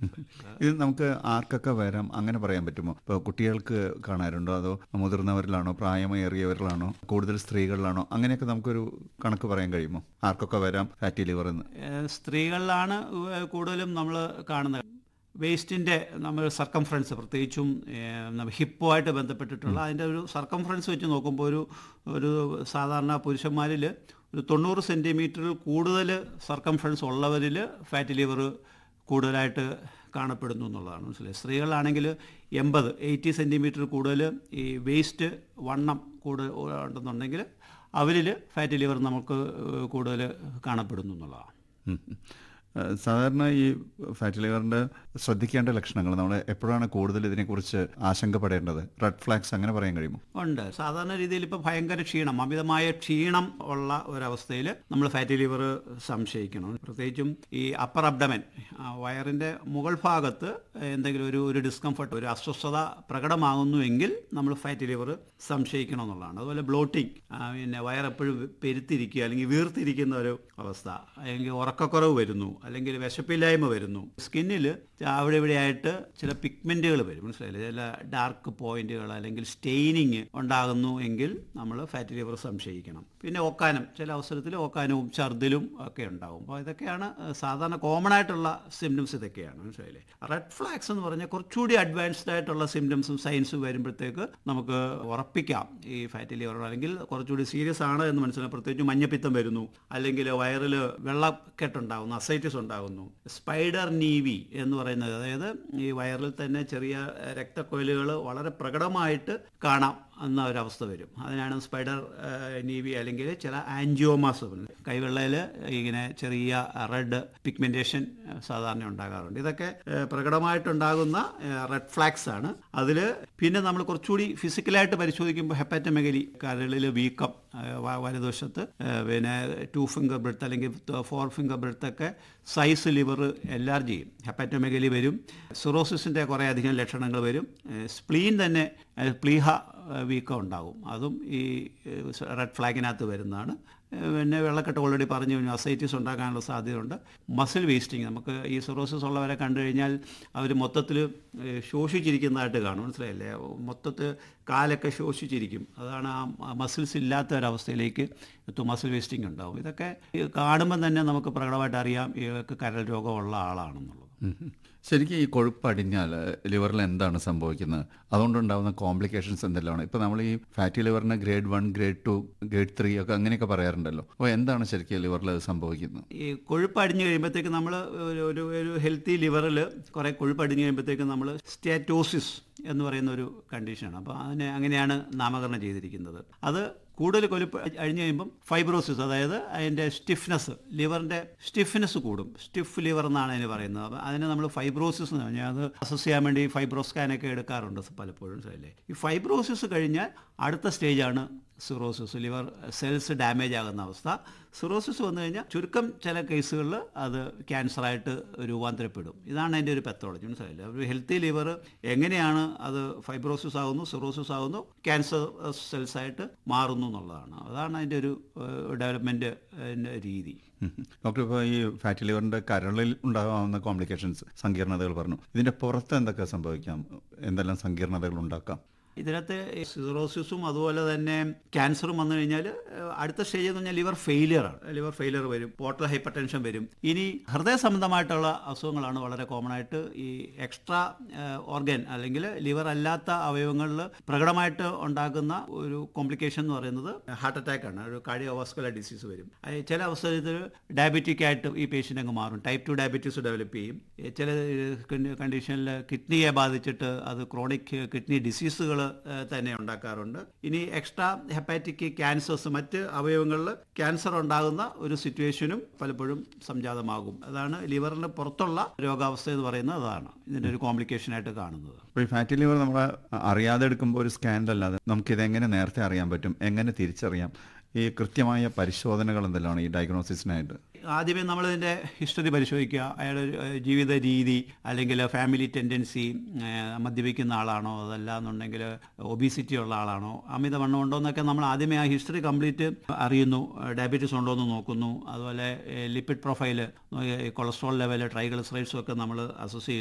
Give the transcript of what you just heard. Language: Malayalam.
ഇത് നമുക്ക് ആർക്കൊക്കെ വരാം അങ്ങനെ പറയാൻ പറ്റുമോ ഇപ്പോൾ കുട്ടികൾക്ക് കാണാറുണ്ടോ അതോ മുതിർന്നവരിലാണോ പ്രായമേറിയവരിലാണോ കൂടുതൽ സ്ത്രീകളിലാണോ അങ്ങനെയൊക്കെ നമുക്കൊരു കണക്ക് പറയാൻ കഴിയുമോ ആർക്കൊക്കെ വരാം ഫാറ്റി ലിവർ എന്ന് ഏഹ് സ്ത്രീകളിലാണ് ഏഹ് കൂടുതലും നമ്മൾ കാണുന്നത് വേസ്റ്റിൻ്റെ നമ്മൾ സർക്കംഫറൻസ് പ്രത്യേകിച്ചും ഹിപ്പുമായിട്ട് ബന്ധപ്പെട്ടിട്ടുള്ള അതിൻ്റെ ഒരു സർക്കംഫറൻസ് വെച്ച് നോക്കുമ്പോൾ ഒരു ഒരു സാധാരണ പുരുഷന്മാരിൽ ഒരു തൊണ്ണൂറ് സെൻറ്റിമീറ്ററിൽ കൂടുതൽ സർക്കംഫറൻസ് ഉള്ളവരിൽ ഫാറ്റി ലിവർ കൂടുതലായിട്ട് കാണപ്പെടുന്നു എന്നുള്ളതാണ് മനസ്സിലായി സ്ത്രീകളാണെങ്കിൽ എൺപത് എയ്റ്റി സെൻറ്റിമീറ്റർ കൂടുതൽ ഈ വേസ്റ്റ് വണ്ണം കൂടുതൽ ഉണ്ടെന്നുണ്ടെങ്കിൽ അവരിൽ ഫാറ്റി ലിവർ നമുക്ക് കൂടുതൽ കാണപ്പെടുന്നു എന്നുള്ളതാണ് ഉം. ഏഹ് സാധാരണ ഈ ഫാറ്റി ലിവറിന്റെ ശ്രദ്ധിക്കേണ്ട ലക്ഷണങ്ങൾ നമ്മൾ എപ്പോഴാണ് കൂടുതൽ ഇതിനെക്കുറിച്ച് ആശങ്കപ്പെടേണ്ടത് റെഡ് ഫ്ലാഗ്സ് അങ്ങനെ പറയാൻ കഴിയുമോ ഉണ്ട് സാധാരണ രീതിയിൽ ഇപ്പോൾ ഭയങ്കര ക്ഷീണം അമിതമായ ക്ഷീണം ഉള്ള ഒരവസ്ഥയിൽ നമ്മൾ ഫാറ്റി ലിവർ സംശയിക്കണം പ്രത്യേകിച്ചും ഈ അപ്പർ അബ്ഡമൻ വയറിൻ്റെ മുകൾ ഭാഗത്ത് എന്തെങ്കിലും ഒരു ഒരു ഡിസ്കംഫർട്ട് ഒരു അസ്വസ്ഥത പ്രകടമാകുന്നുവെങ്കിൽ നമ്മൾ ഫാറ്റി ലിവർ സംശയിക്കണം എന്നുള്ളതാണ് അതുപോലെ ബ്ലോട്ടിങ് പിന്നെ വയറെപ്പോഴും പെരുത്തിരിക്കുക അല്ലെങ്കിൽ വീർത്തിരിക്കുന്ന ഒരു അവസ്ഥ അല്ലെങ്കിൽ ഉറക്കക്കുറവ് വരുന്നു അല്ലെങ്കിൽ വിശപ്പില്ലായ്മ വരുന്നു സ്കിന്നിൽ അവിടെ ഇവിടെയായിട്ട് ചില പിഗ്മെൻറ്റുകൾ വരും മനസ്സിലായില്ലേ ചില ഡാർക്ക് പോയിന്റുകൾ അല്ലെങ്കിൽ സ്റ്റെയിനിങ് ഉണ്ടാകുന്നു എങ്കിൽ നമ്മൾ ഫാറ്റി ലിവർ സംശയിക്കണം പിന്നെ ഓക്കാനം ചില അവസരത്തിൽ ഓക്കാനവും ഛർദിലും ഒക്കെ ഉണ്ടാകും അപ്പോൾ ഇതൊക്കെയാണ് ഏഹ്, സാധാരണ കോമൺ ആയിട്ടുള്ള സിംറ്റംസ് ഇതൊക്കെയാണ് മനസ്സിലായില്ലേ റെഡ് ഫ്ലാഗ്സ് എന്ന് പറഞ്ഞാൽ കുറച്ചുകൂടി അഡ്വാൻസ്ഡ് ആയിട്ടുള്ള സിംറ്റംസും സയൻസും വരുമ്പോഴത്തേക്ക് നമുക്ക് ഉറപ്പിക്കാം ഈ ഫാറ്റി ലിവർ അല്ലെങ്കിൽ കുറച്ചുകൂടി സീരിയസ് ആണ് എന്ന് മനസ്സിലാക്കാം പ്രത്യേകിച്ച് മഞ്ഞപ്പിത്തം വരുന്നു അല്ലെങ്കിൽ വയറിൽ വെള്ളക്കെട്ടുണ്ടാകുന്നു അസൈറ്റിസ് ഉണ്ടാകുന്നു സ്പൈഡർ നീവി എന്ന് പറയുന്നത് അതായത് ഈ വയറിൽ തന്നെ ചെറിയ രക്തക്കൊയലുകൾ വളരെ പ്രകടമായിട്ട് കാണാം എന്ന ഒരവസ്ഥ വരും അതിനാണ് സ്പൈഡർ നീവി അല്ലെങ്കിൽ ചില ആൻജിയോമാസ് കൈവെള്ളയിൽ ഇങ്ങനെ ചെറിയ റെഡ് പിഗ്മെൻറ്റേഷൻ സാധാരണ ഉണ്ടാകാറുണ്ട് ഇതൊക്കെ ഏഹ്, പ്രകടമായിട്ടുണ്ടാകുന്ന റെഡ് ഫ്ലാക്സ് ആണ് അതിൽ പിന്നെ നമ്മൾ കുറച്ചുകൂടി ഫിസിക്കലായിട്ട് പരിശോധിക്കുമ്പോൾ ഹെപ്പാറ്റമെഗലി കരളിൽ വീക്കം ഏഹ്, വ- വലതുവശത്ത് ഏഹ്, പിന്നെ ടു ഫിംഗർ ബ്രെത്ത് അല്ലെങ്കിൽ ഫോർ ഫിംഗർ ബ്രെത്ത് ഒക്കെ സൈസ് ലിവർ എൻലാർജ് ചെയ്യും ഹെപ്പാറ്റോമെഗലി വരും സിറോസിസിൻ്റെ കുറേ അധികം ലക്ഷണങ്ങൾ വരും സ്പ്ലീൻ തന്നെ ഏഹ്, പ്ലീഹ ഏഹ്, വീക്കം ഉണ്ടാകും അതും ഈ ഏഹ്, റെഡ് ഫ്ലാഗിനകത്ത് വരുന്നതാണ് ഏഹ്, പിന്നെ വെള്ളക്കെട്ട് ഓൾറെഡി പറഞ്ഞു കഴിഞ്ഞു അസൈറ്റിസ് ഉണ്ടാകാനുള്ള സാധ്യതയുണ്ട് മസിൽ വേസ്റ്റിങ് നമുക്ക് ഈ സിറോസിസ് ഉള്ളവരെ കണ്ടു കഴിഞ്ഞാൽ അവർ മൊത്തത്തിൽ ശോഷിച്ചിരിക്കുന്നതായിട്ട് കാണും മനസ്സിലായില്ലേ മൊത്തത്തിൽ കാലൊക്കെ ശോഷിച്ചിരിക്കും അതാണ് ആ മസിൽസ് ഇല്ലാത്ത ഒരവസ്ഥയിലേക്ക് എത്തും മസിൽ വേസ്റ്റിംഗ് ഉണ്ടാവും ഇതൊക്കെ ഈ കാണുമ്പോൾ തന്നെ നമുക്ക് പ്രകടമായിട്ട് അറിയാം ഇവർക്ക് കരൾ രോഗമുള്ള ആളാണെന്നുള്ളത് ഉം. ശരിക്കും ഈ കൊഴുപ്പ് അടിഞ്ഞാൽ ലിവറിൽ എന്താണ് സംഭവിക്കുന്നത് അതുകൊണ്ടുണ്ടാകുന്ന കോംപ്ലിക്കേഷൻസ് എന്തെല്ലാമാണ് ഇപ്പോൾ നമ്മൾ ഈ ഫാറ്റി ലിവറിന് grade one grade two grade three ഒക്കെ അങ്ങനെയൊക്കെ പറയാറുണ്ടല്ലോ അപ്പോൾ എന്താണ് ശരിക്കും ലിവറിൽ സംഭവിക്കുന്നത് ഈ കൊഴുപ്പ് അടിഞ്ഞു കഴിയുമ്പോഴത്തേക്ക് നമ്മൾ ഒരു ഒരു ഒരു ഹെൽത്തി ലിവറിൽ കുറേ കൊഴുപ്പ് അടിഞ്ഞു കഴിയുമ്പോഴത്തേക്ക് നമ്മൾ സ്റ്റേറ്റോസിസ് എന്ന് പറയുന്ന ഒരു കണ്ടീഷനാണ് അപ്പോൾ അതിനെ അങ്ങനെയാണ് നാമകരണം ചെയ്തിരിക്കുന്നത് അത് കൂടുതൽ കൊഴുപ്പ് അഴിഞ്ഞു കഴിയുമ്പം ഫൈബ്രോസിസ് അതായത് അതിൻ്റെ സ്റ്റിഫ്നെസ് ലിവറിൻ്റെ സ്റ്റിഫ്നെസ് കൂടും സ്റ്റിഫ് ലിവർ എന്നാണ് അതിന് പറയുന്നത് അപ്പോൾ അതിനെ നമ്മൾ ഫൈബ്രോസിസ് എന്ന് പറഞ്ഞാൽ അത് അസസ് ചെയ്യാൻ വേണ്ടി ഫൈബ്രോ സ്കാനൊക്കെ എടുക്കാറുണ്ട് പലപ്പോഴും അല്ലേ ഈ ഫൈബ്രോസിസ് കഴിഞ്ഞാൽ അടുത്ത സ്റ്റേജാണ് സിറോസിസ് ലിവർ സെൽസ് ഡാമേജ് ആകുന്ന അവസ്ഥ സിറോസിസ് വന്നു കഴിഞ്ഞാൽ ചുരുക്കം ചില കേസുകളിൽ അത് ക്യാൻസറായിട്ട് രൂപാന്തരപ്പെടും ഇതാണ് അതിൻ്റെ ഒരു പെത്തോളജി മനസ്സിലായില്ലേ ഒരു ഹെൽത്തി ലിവർ എങ്ങനെയാണ് അത് ഫൈബ്രോസിസ് ആകുന്നു സിറോസിസ് ആകുന്നു ക്യാൻസർ സെൽസ് ആയിട്ട് മാറുന്നു എന്നുള്ളതാണ് അതാണ് അതിൻ്റെ ഒരു ഡെവലപ്മെൻറ്റ് രീതി ഡോക്ടർ ഇപ്പോൾ ഈ ഫാറ്റി ലിവറിന്റെ കരളിൽ ഉണ്ടാകാവുന്ന കോംപ്ലിക്കേഷൻസ് സങ്കീർണതകൾ പറഞ്ഞു ഇതിന്റെ പുറത്ത് എന്തൊക്കെ സംഭവിക്കാം എന്തെല്ലാം സങ്കീർണതകൾ ഉണ്ടാക്കാം ഇതിനകത്ത് സിറോസിസും അതുപോലെ തന്നെ ക്യാൻസറും വന്നു കഴിഞ്ഞാൽ അടുത്ത സ്റ്റേജ് എന്ന് പറഞ്ഞാൽ ലിവർ ഫെയിലിയർ ആണ് ലിവർ ഫെയിലിയർ വരും പോർട്ടൽ ഹൈപ്പർ ടെൻഷൻ വരും ഇനി ഹൃദയ സംബന്ധമായിട്ടുള്ള അസുഖങ്ങളാണ് വളരെ കോമൺ ആയിട്ട് ഈ എക്സ്ട്രാ ഓർഗൻ അല്ലെങ്കിൽ ലിവർ അല്ലാത്ത അവയവങ്ങളിൽ പ്രകടമായിട്ട് ഉണ്ടാക്കുന്ന ഒരു കോംപ്ലിക്കേഷൻ എന്ന് പറയുന്നത് ഹാർട്ട് അറ്റാക്ക് ആണ് ഒരു കാർഡിയോവാസ്കുലർ ഡിസീസ് വരും അത് ചില അവസരത്തിൽ ഡയബറ്റിക് ആയിട്ട് ഈ പേഷ്യൻ്റ് അങ്ങ് മാറും ടൈപ്പ് ടു ഡയബറ്റീസ് ഡെവലപ്പ് ചെയ്യും ഏ, ചില കണ്ടീഷനിൽ കിഡ്നിയെ ബാധിച്ചിട്ട് അത് ക്രോണിക് കിഡ്നി ഡിസീസുകൾ തന്നെ ഉണ്ടാക്കാറുണ്ട് ഇനി എക്സ്ട്രാ ഹെപ്പാറ്റിക് ക്യാൻസേഴ്സ് മറ്റ് അവയവങ്ങളിൽ ക്യാൻസർ ഉണ്ടാകുന്ന ഒരു സിറ്റുവേഷനും പലപ്പോഴും സംജാതമാകും അതാണ് ലിവറിന് പുറത്തുള്ള രോഗാവസ്ഥ എന്ന് പറയുന്നത് അതാണ് ഇതിൻ്റെ ഒരു കോംപ്ലിക്കേഷനായിട്ട് കാണുന്നത് അപ്പോൾ ഈ ഫാറ്റി ലിവർ നമ്മൾ അറിയാതെ എടുക്കുമ്പോൾ ഒരു സ്കാൻ അല്ലാതെ നമുക്കിതെങ്ങനെ നേരത്തെ അറിയാൻ പറ്റും എങ്ങനെ തിരിച്ചറിയാം ഈ കൃത്യമായ പരിശോധനകൾ എന്തെല്ലാമാണ് ഈ ഡയഗ്നോസിസിനായിട്ട് ആദ്യമേ നമ്മളിതിൻ്റെ ഹിസ്റ്ററി പരിശോധിക്കുക അയാളുടെ ഒരു, ഏഹ്, ജീവിത രീതി അല്ലെങ്കിൽ ഫാമിലി ടെൻഡൻസി മദ്യപിക്കുന്ന ആളാണോ അതല്ല എന്നുണ്ടെങ്കിൽ ഒബീസിറ്റി ഉള്ള ആളാണോ അമിതവണ്ണം ഉണ്ടോ എന്നൊക്കെ നമ്മൾ ആദ്യമേ ആ ഹിസ്റ്ററി കംപ്ലീറ്റ് അറിയുന്നു ഡയബറ്റീസ് ഉണ്ടോ എന്ന് നോക്കുന്നു അതുപോലെ ലിപ്പിഡ് പ്രൊഫൈല് കൊളസ്ട്രോൾ ലെവൽ ട്രൈഗ്ലിസറൈഡ്സും ഒക്കെ നമ്മൾ അസസ്